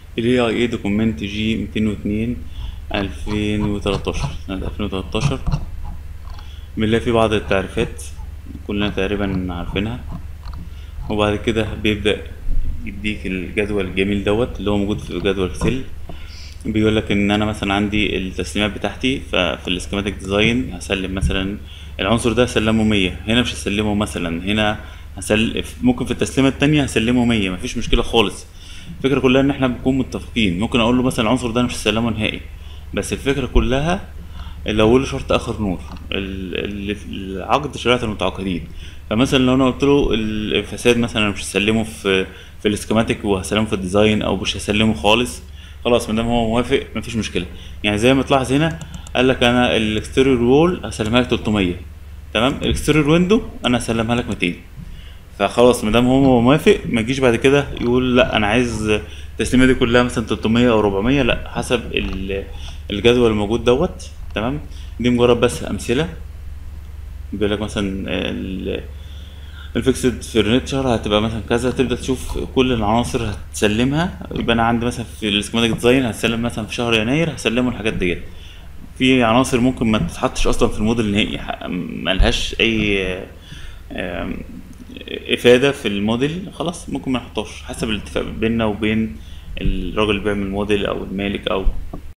ال اي دوكومنت جي 202 2013 سنة 2013 بنلاقي فيه بعض التعريفات كلنا تقريبا عارفينها وبعد كده بيبدأ يديك الجدول الجميل دوت اللي هو موجود في جدول اكسل بيقول لك ان انا مثلا عندي التسليمات بتاعتي ففي السكيماتيك ديزاين هسلم مثلا العنصر ده هسلمه 100 هنا مش هسلمه مثلا هنا هسل ممكن في التسليمه التانية هسلمه 100 مفيش مشكله خالص الفكره كلها ان احنا بنكون متفقين ممكن اقول له مثلا العنصر ده انا مش هسلمه نهائي بس الفكره كلها اللي اول شرط اخر نور ال- ال- العقد شريعه المتعاقدين فمثلا لو انا قلت له الفساد مثلا انا مش هسلمه في في السكيماتيك وهسلمه في الديزاين او مش هسلمه خالص خلاص ما دام هو موافق مفيش مشكله يعني زي ما تلاحظ هنا قال لك انا الاكستيريور وول هسلمها لك 300 تمام الاكستيريور ويندو انا هسلمها لك 200 فخلاص ما دام هو موافق ما يجيش بعد كده يقول لا انا عايز التسليمه دي كلها مثلا 300 او 400 لا حسب ال- الجدول الموجود دوت تمام دي مجرد بس امثله بيقول لك مثلا ال- الفيكسد فرنتشر هتبقى مثلا كذا تبدا تشوف كل العناصر هتسلمها يبقى انا عندي مثلا في السكيماتيك ديزاين هسلم مثلا في شهر يناير هسلمه الحاجات ديت في عناصر ممكن ما تتحطش اصلا في الموديل النهائي ح- ملهاش اي آم، افاده في الموديل خلاص ممكن ما نحطهاش حسب الاتفاق بيننا وبين الراجل اللي بيعمل الموديل او المالك او